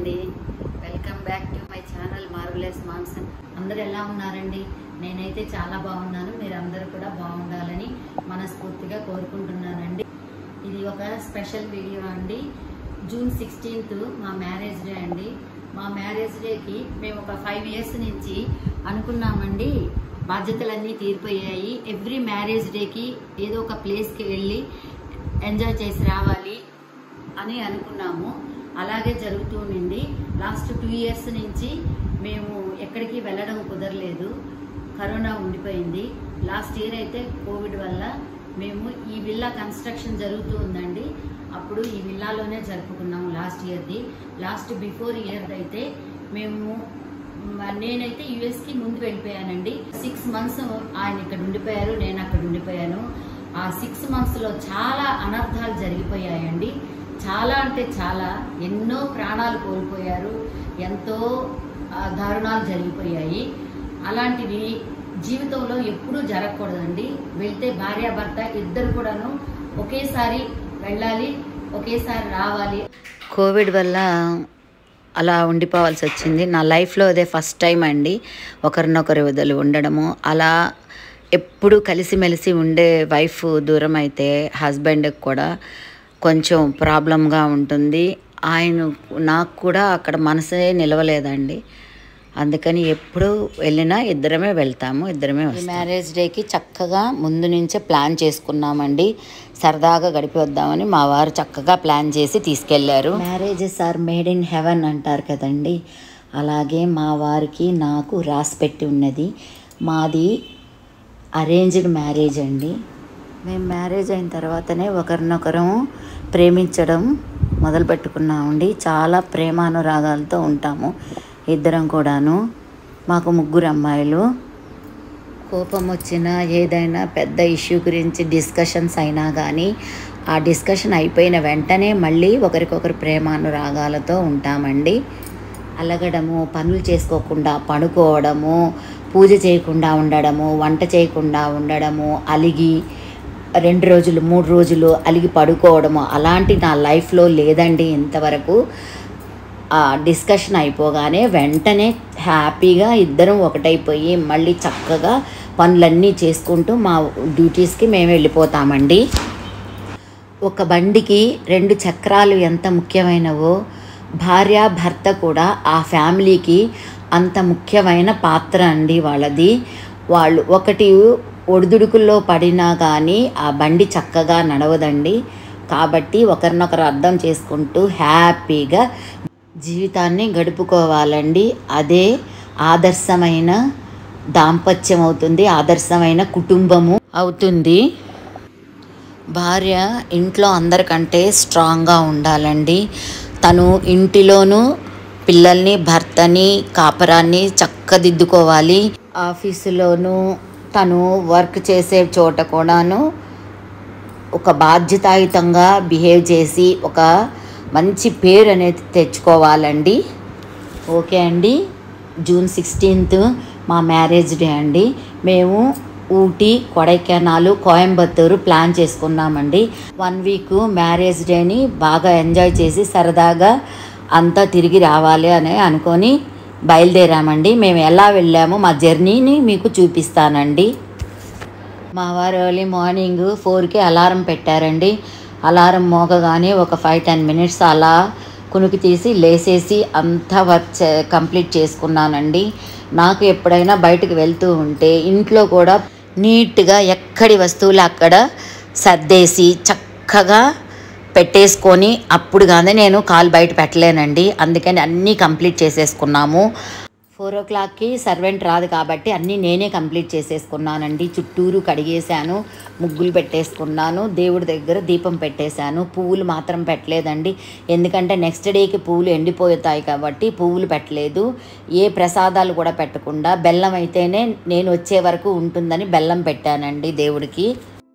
అండి welcome back to my channel marvellous Manson అందరు ఎలా ఉన్నారండి నేనైతే చాలా బాగున్నాను మీరు అందరూ కూడా బాగుండాలని మనస్ఫూర్తిగా కోరుకుంటున్నానండి ఇది ఒక స్పెషల్ వీడియో అండి జూన్ సిక్స్టీన్త్ మా మ్యారేజ్ డే అండి మా మ్యారేజ్ డేకి మేము ఒక ఫైవ్ ఇయర్స్ నుంచి అనుకున్నామండి బాధ్యతలన్నీ తీరిపోయాయి ఎవ్రీ మ్యారేజ్ డేకి ఏదో ఒక ప్లేస్కి వెళ్ళి ఎంజాయ్ చేసి రావాలి అని అనుకున్నాము అలాగే జరుగుతూ ఉండింది లాస్ట్ టూ ఇయర్స్ నుంచి మేము ఎక్కడికి వెళ్ళడం కుదరలేదు కరోనా ఉండిపోయింది లాస్ట్ ఇయర్ అయితే కోవిడ్ వల్ల మేము ఈ విల్లా కన్స్ట్రక్షన్ జరుగుతూ ఉందండి అప్పుడు ఈ విల్లాలోనే జరుపుకున్నాము లాస్ట్ ఇయర్ది లాస్ట్ బిఫోర్ ఇయర్ అయితే మేము మ- నేనైతే యుఎస్కి ముందు వెళ్ళిపోయానండి సిక్స్ మంత్స్ ఆయన ఇక్కడ ఉండిపోయారు నేను అక్కడ ఉండిపోయాను ఆ సిక్స్ మంత్స్లో చాలా అనర్థాలు జరిగిపోయాయండి చాలా అంటే చాలా ఎన్నో ప్రాణాలు కోల్పోయారు ఎంతో ఆ, దారుణాలు జరిగిపోయాయి అలాంటివి జీవితంలో ఎప్పుడూ జరగకూడదండి వెళ్తే భార్యాభర్త ఇద్దరు కూడాను ఒకేసారి వెళ్ళాలి ఒకేసారి రావాలి కోవిడ్ వల్ల అలా ఉండిపోవాల్సి వచ్చింది నా లైఫ్లో అదే ఫస్ట్ టైం అండి ఒకరినొకరు వదిలి ఉండడము అలా ఎప్పుడు కలిసిమెలిసి ఉండే వైఫ్ దూరం అయితే హస్బెండ్కి కూడా కొంచెం ప్రాబ్లంగా ఉంటుంది ఆయన నాకు కూడా అక్కడ మనసే నిలవలేదండి అందుకని ఎప్పుడు వెళ్ళినా ఇద్దరమే వెళ్తాము ఇద్దరమే మ్యారేజ్ డేకి చక్కగా ముందు నుంచే ప్లాన్ చేసుకున్నామండి సరదాగా గడిపి వద్దామని మా వారు చక్కగా ప్లాన్ చేసి తీసుకెళ్లారు marriages are made in heaven అంటారు కదండి అలాగే మా వారికి నాకు రాసి పెట్టి ఉన్నది మాది అరేంజ్డ్ మ్యారేజ్ అండి మేము మ్యారేజ్ అయిన తర్వాతనే ఒకరినొకరం ప్రేమించడం మొదలు పెట్టుకున్నామండి చాలా ప్రేమానురాగాలతో ఉంటాము ఇద్దరం కూడాను మాకు ముగ్గురు అమ్మాయిలు కోపం వచ్చినా ఏదైనా పెద్ద ఇష్యూ గురించి డిస్కషన్స్ అయినా కానీ ఆ డిస్కషన్ అయిపోయిన వెంటనే మళ్ళీ ఒకరికొకరు ప్రేమానురాగాలతో ఉంటామండి అలగడము పనులు చేసుకోకుండా పడుకోవడము పూజ చేయకుండా ఉండడము వంట చేయకుండా ఉండడము అలిగి రెండు రోజులు మూడు రోజులు అలిగి పడుకోవడము అలాంటి నా లైఫ్లో లేదండి ఇంతవరకు ఆ డిస్కషన్ అయిపోగానే వెంటనే హ్యాపీగా ఇద్దరం ఒకటైపోయి మళ్ళీ చక్కగా పనులన్నీ చేసుకుంటూ మా డ్యూటీస్కి మేము వెళ్ళిపోతామండి ఒక బండికి రెండు చక్రాలు ఎంత ముఖ్యమైనవో భార్య భర్త కూడా ఆ ఫ్యామిలీకి అంత ముఖ్యమైన పాత్ర అండి వాళ్ళది వాళ్ళు ఒకటి ఒడిదుడుకుల్లో పడినా కానీ ఆ బండి చక్కగా నడవదండి కాబట్టి ఒకరినొకరు అర్థం చేసుకుంటూ హ్యాపీగా జీవితాన్ని గడుపుకోవాలండి అదే ఆదర్శమైన దాంపత్యం అవుతుంది ఆదర్శమైన కుటుంబము అవుతుంది భార్య ఇంట్లో అందరికంటే స్ట్రాంగ్గా ఉండాలండి తను ఇంటిలోనూ పిల్లల్ని భర్తని కాపరాన్ని చక్కదిద్దుకోవాలి ఆఫీసులోనూ తను వర్క్ చేసే చోట కూడాను ఒక బాధ్యతాయుతంగా బిహేవ్ చేసి ఒక మంచి పేరు అనేది తెచ్చుకోవాలండి ఓకే అండి జూన్ సిక్స్టీన్త్ మా మ్యారేజ్ డే అండి మేము ఊటీ కొడైకెనాల్ కోయంబత్తూరు ప్లాన్ చేసుకున్నామండి వన్ వీక్ మ్యారేజ్ డేని బాగా ఎంజాయ్ చేసి సరదాగా అంతా తిరిగి రావాలి అని అనుకొని బయలుదేరామండి మేము ఎలా వెళ్ళామో మా జర్నీని మీకు చూపిస్తానండి మా వారు ఎర్లీ మార్నింగ్ ఫోర్కి అలారం పెట్టారండి అలారం మోగగానే ఒక ఫైవ్ టెన్ మినిట్స్ అలా కునుకు తీసి లేసేసి అంతా వర్క్ చే- కంప్లీట్ చేసుకున్నానండి నాకు ఎప్పుడైనా బయటకు వెళ్తూ ఉంటే ఇంట్లో కూడా నీట్గా ఎక్కడి వస్తువులు అక్కడ సర్దేసి చక్కగా పెట్టేసుకొని అప్పుడు కానీ నేను కాలు బయట పెట్టలేనండి అందుకని అన్నీ కంప్లీట్ చేసేసుకున్నాము ఫోర్ ఓ క్లాక్కి సర్వెంట్ రాదు కాబట్టి అన్నీ నేనే కంప్లీట్ చేసేసుకున్నానండి చుట్టూరు కడిగేశాను ముగ్గులు పెట్టేసుకున్నాను దేవుడి దగ్గర దీపం పెట్టేశాను పువ్వులు మాత్రం పెట్టలేదండి ఎందుకంటే నెక్స్ట్ డేకి పువ్వులు ఎండిపోతాయి కాబట్టి పువ్వులు పెట్టలేదు ఏ ప్రసాదాలు కూడా పెట్టకుండా బెల్లం అయితేనే నేను వచ్చే వరకు ఉంటుందని బెల్లం పెట్టానండి దేవుడికి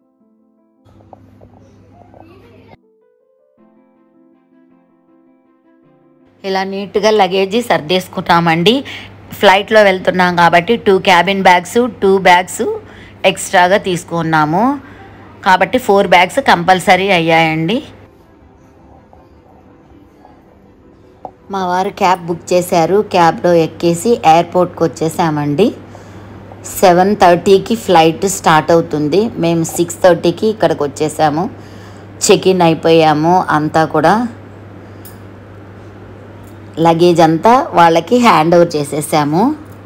ఇలా నీట్గా లగేజీ సర్దేసుకున్నామండి ఫ్లైట్లో వెళ్తున్నాం కాబట్టి two cabin bags two bags ఎక్స్ట్రాగా తీసుకున్నాము కాబట్టి ఫోర్ బ్యాగ్స్ కంపల్సరీ అయ్యాయండి మా వారు క్యాబ్ బుక్ చేశారు క్యాబ్లో ఎక్కేసి ఎయిర్పోర్ట్కి వచ్చేసామండి సెవెన్ థర్టీకి ఫ్లైట్ స్టార్ట్ అవుతుంది మేము సిక్స్ థర్టీకి ఇక్కడికి వచ్చేసాము చెక్ ఇన్ అయిపోయాము అంతా కూడా లగేజ్ అంతా వాళ్ళకి హ్యాండ్ ఓవర్ చేసేసాము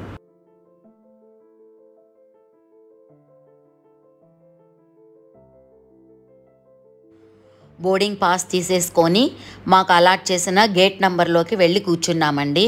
బోర్డింగ్ పాస్ తీసేసుకొని మాకు అలాట్ చేసిన గేట్ నంబర్లోకి వెళ్ళి కూర్చున్నామండి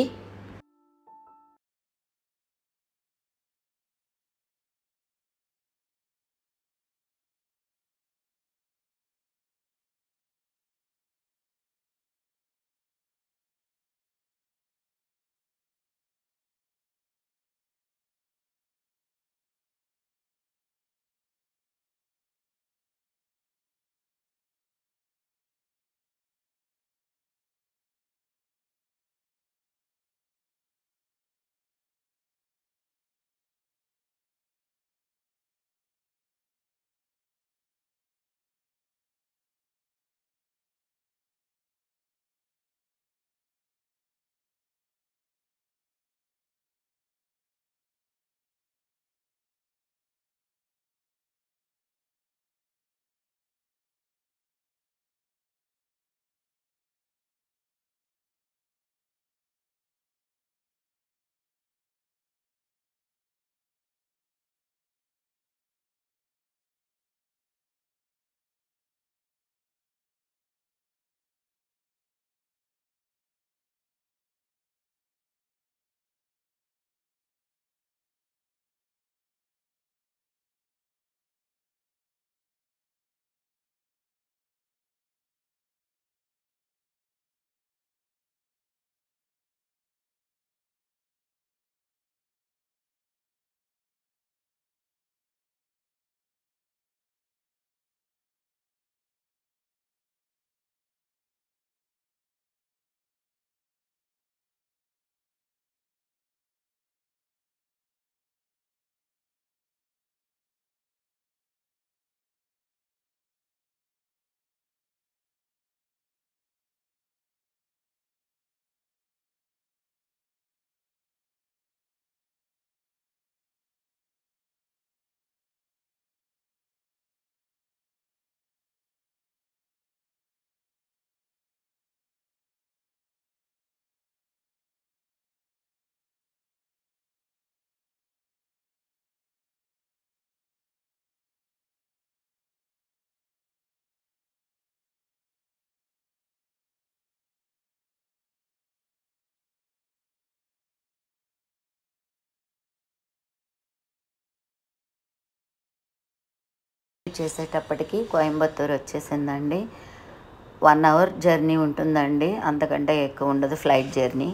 చేసేటప్పటికి కోయంబత్తూర్ వచ్చేసిందండి వన్ అవర్ జర్నీ ఉంటుందండి అంతకంటే ఎక్కువ ఉండదు ఫ్లైట్ జర్నీ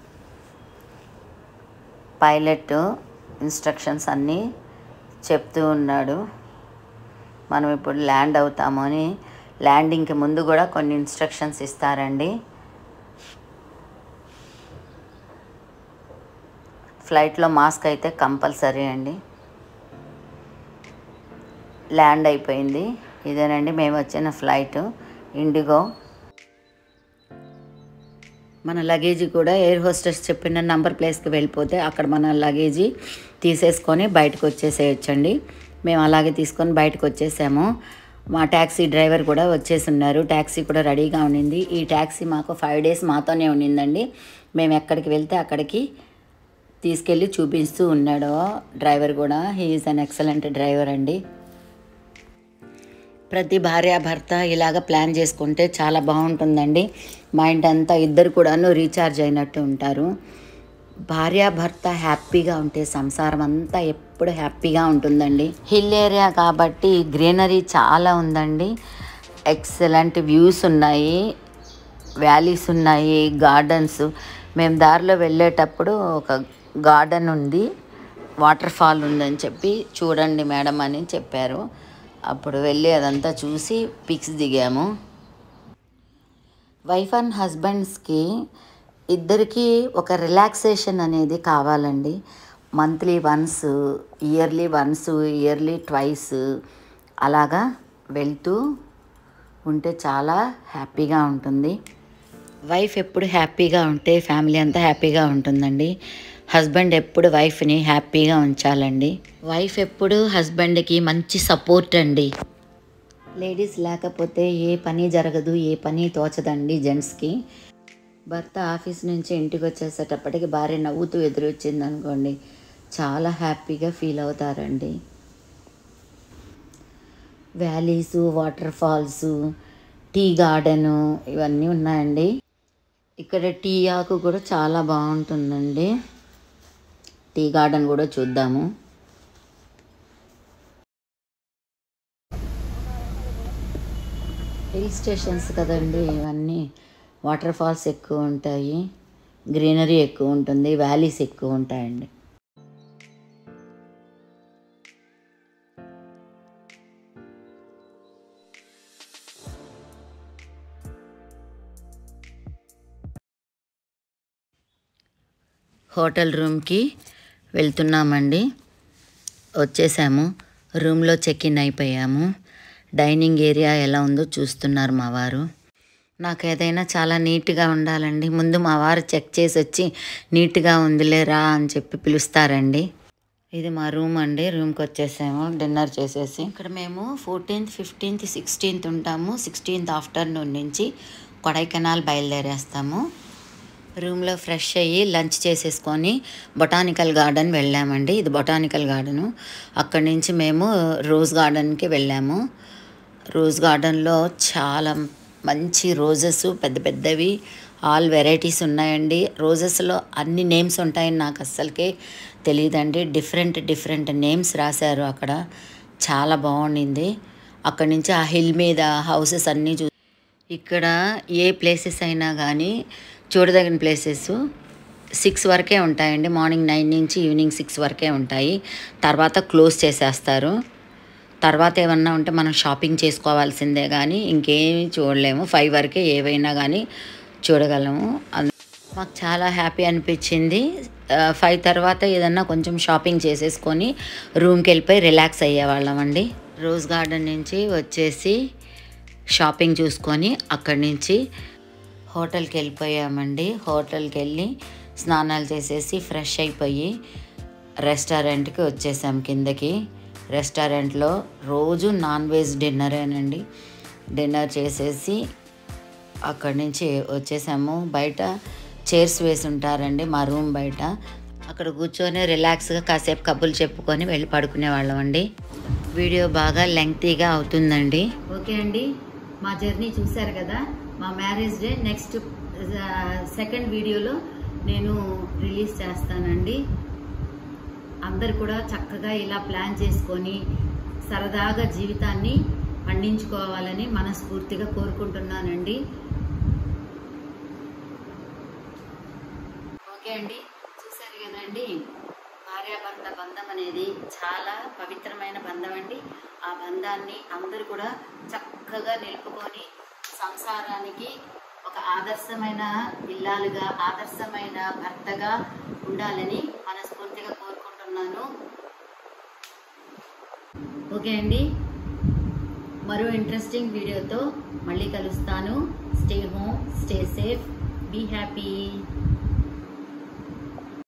పైలట్ ఇన్స్ట్రక్షన్స్ అన్నీ చెప్తూ ఉన్నాడు మనం ఇప్పుడు ల్యాండ్ అవుతాము అని ల్యాండింగ్కి ముందు కూడా కొన్ని ఇన్స్ట్రక్షన్స్ ఇస్తారండి ఫ్లైట్లో మాస్క్ అయితే కంపల్సరీ అండి ల్యాండ్ అయిపోయింది ఇదేనండి మేము వచ్చిన ఫ్లైట్ ఇండిగో మన లగేజీ కూడా ఎయిర్ హోస్టెస్ చెప్పిన నంబర్ ప్లేస్కి వెళ్ళిపోతే అక్కడ మన లగేజీ తీసేసుకొని బయటకు వచ్చేసేయచ్చండి మేము అలాగే తీసుకొని బయటకు వచ్చేసాము మా ట్యాక్సీ డ్రైవర్ కూడా వచ్చేసి ఉన్నారు ట్యాక్సీ కూడా రెడీగా ఉండింది ఈ ట్యాక్సీ మాకు ఫైవ్ డేస్ మాతోనే ఉండిందండి మేము ఎక్కడికి వెళ్తే అక్కడికి తీసుకెళ్ళి చూపిస్తూ ఉన్నాడు డ్రైవర్ కూడా హీఈస్ అన్ ఎక్సలెంట్ డ్రైవర్ అండి ప్రతి భార్యాభర్త ఇలాగ ప్లాన్ చేసుకుంటే చాలా బాగుంటుందండి మైండ్ అంతా ఇద్దరు కూడాను రీఛార్జ్ అయినట్టు ఉంటారు భార్యాభర్త హ్యాపీగా ఉంటే సంసారం అంతా ఎప్పుడు హ్యాపీగా ఉంటుందండి హిల్ ఏరియా కాబట్టి గ్రీనరీ చాలా ఉందండి ఎక్సలెంట్ వ్యూస్ ఉన్నాయి వ్యాలీస్ ఉన్నాయి గార్డెన్స్ మేము దారిలో వెళ్ళేటప్పుడు ఒక గార్డెన్ ఉంది వాటర్ ఫాల్ ఉందని చెప్పి చూడండి మేడం అని చెప్పారు అప్పుడు వెళ్ళి అదంతా చూసి పిక్స్ దిగాము వైఫ్ అండ్ హస్బెండ్స్కి ఇద్దరికి ఒక రిలాక్సేషన్ అనేది కావాలండి monthly once yearly once yearly twice అలాగా వెళ్తూ ఉంటే చాలా హ్యాపీగా ఉంటుంది వైఫ్ ఎప్పుడు హ్యాపీగా ఉంటే ఫ్యామిలీ అంతా హ్యాపీగా ఉంటుందండి హస్బెండ్ ఎప్పుడు వైఫ్ని హ్యాపీగా ఉంచాలండి వైఫ్ ఎప్పుడు హస్బెండ్కి మంచి సపోర్ట్ అండి లేడీస్ లేకపోతే ఏ పని జరగదు ఏ పని తోచదండి జెంట్స్కి భర్త ఆఫీస్ నుంచి ఇంటికి వచ్చేసేటప్పటికి భార్య నవ్వుతూ ఎదురొచ్చింది అనుకోండి చాలా హ్యాపీగా ఫీల్ అవుతారండి valleys waterfalls tea garden ఇవన్నీ ఉన్నాయండి ఇక్కడ టీ ఆకు కూడా చాలా బాగుంటుందండి టీ గార్డెన్ కూడా చూద్దాము హిల్ స్టేషన్స్ కదండి ఇవన్నీ వాటర్ ఫాల్స్ ఎక్కువ ఉంటాయి గ్రీనరీ ఎక్కువ ఉంటుంది వ్యాలీస్ ఎక్కువ ఉంటాయండి హోటల్ రూమ్కి వెళ్తున్నామండి వచ్చేసాము రూమ్లో చెక్ ఇన్ అయిపోయాము డైనింగ్ ఏరియా ఎలా ఉందో చూస్తున్నారు మా వారు నాకు ఏదైనా చాలా నీట్గా ఉండాలండి ముందు మా వారు చెక్ చేసి వచ్చి నీట్గా ఉందిలేరా అని చెప్పి పిలుస్తారండి ఇది మా రూమ్ అండి రూమ్కి వచ్చేసాము డిన్నర్ చేసేసి ఇక్కడ మేము ఫోర్టీన్త్ ఫిఫ్టీన్త్ సిక్స్టీన్త్ ఉంటాము సిక్స్టీన్త్ ఆఫ్టర్నూన్ నుంచి కొడైకెనాల్ బయలుదేరేస్తాము రూమ్లో ఫ్రెష్ అయ్యి లంచ్ చేసేసుకొని బొటానికల్ గార్డెన్ వెళ్ళామండి ఇది బొటానికల్ గార్డెను అక్కడి నుంచి మేము రోజ్ గార్డెన్కి వెళ్ళాము రోజ్ గార్డెన్లో చాలా మంచి రోజెస్ పెద్ద పెద్దవి ఆల్ వెరైటీస్ ఉన్నాయండి రోజెస్లో అన్ని నేమ్స్ ఉంటాయని నాకు అస్సలకే తెలియదండి డిఫరెంట్ డిఫరెంట్ నేమ్స్ రాశారు అక్కడ చాలా బాగుండింది అక్కడి నుంచి ఆ హిల్ మీద హౌసెస్ అన్నీ చూ ఇక్కడ ఏ ప్లేసెస్ అయినా కానీ చూడదగిన ప్లేసెస్ సిక్స్ వరకే ఉంటాయండి మార్నింగ్ నైన్ నుంచి ఈవినింగ్ సిక్స్ వరకే ఉంటాయి తర్వాత క్లోజ్ చేసేస్తారు తర్వాత ఏమన్నా ఉంటే మనం షాపింగ్ చేసుకోవాల్సిందే కానీ ఇంకేమీ చూడలేము ఫైవ్ వరకే ఏవైనా కానీ చూడగలము అన్- మాకు చాలా హ్యాపీ అనిపించింది ఫైవ్ తర్వాత ఏదన్నా కొంచెం షాపింగ్ చేసేసుకొని రూమ్కి వెళ్ళిపోయి రిలాక్స్ అయ్యేవాళ్ళం అండి రోజ్ గార్డెన్ నుంచి వచ్చేసి షాపింగ్ చూసుకొని అక్కడి నుంచి హోటల్కి వెళ్ళిపోయామండి హోటల్కి వెళ్ళి స్నానాలు చేసేసి ఫ్రెష్ అయిపోయి రెస్టారెంట్కి వచ్చేసాం కిందకి రెస్టారెంట్లో రోజు నాన్ వెజ్ డిన్నరేనండి డిన్నర్ చేసేసి అక్కడి నుంచి వచ్చేసాము బయట చైర్స్ వేసి ఉంటారండి మా రూమ్ బయట అక్కడ కూర్చొని రిలాక్స్గా కాసేపు కబుర్లు చెప్పుకొని వెళ్ళి పడుకునే వాళ్ళం అండి వీడియో బాగా లెంగ్తీగా అవుతుందండి ఓకే అండి మా జర్నీ చూశారు కదా మా మ్యారేజ్ డే నెక్స్ట్ సెకండ్ వీడియోలో నేను రిలీజ్ చేస్తానండి అందరు కూడా చక్కగా ఇలా ప్లాన్ చేసుకొని సరదాగా జీవితాన్ని పండించుకోవాలని మనస్ఫూర్తిగా కోరుకుంటున్నానండి ఓకే అండి చూశారు కదండి భార్యాభర్త బంధం అనేది చాలా పవిత్రమైన బంధం అండి ఆ బంధాన్ని అందరూ కూడా చక్కగా నిలుపుకొని సంసారానికి ఒక ఆదర్శమైన ఇల్లాలుగా ఆదర్శమైన భర్తగా ఉండాలని మనస్ఫూర్తిగా కోరుకుంటున్నాను ఓకే అండి మరో ఇంట్రెస్టింగ్ వీడియోతో మళ్ళీ కలుస్తాను stay home stay safe be happy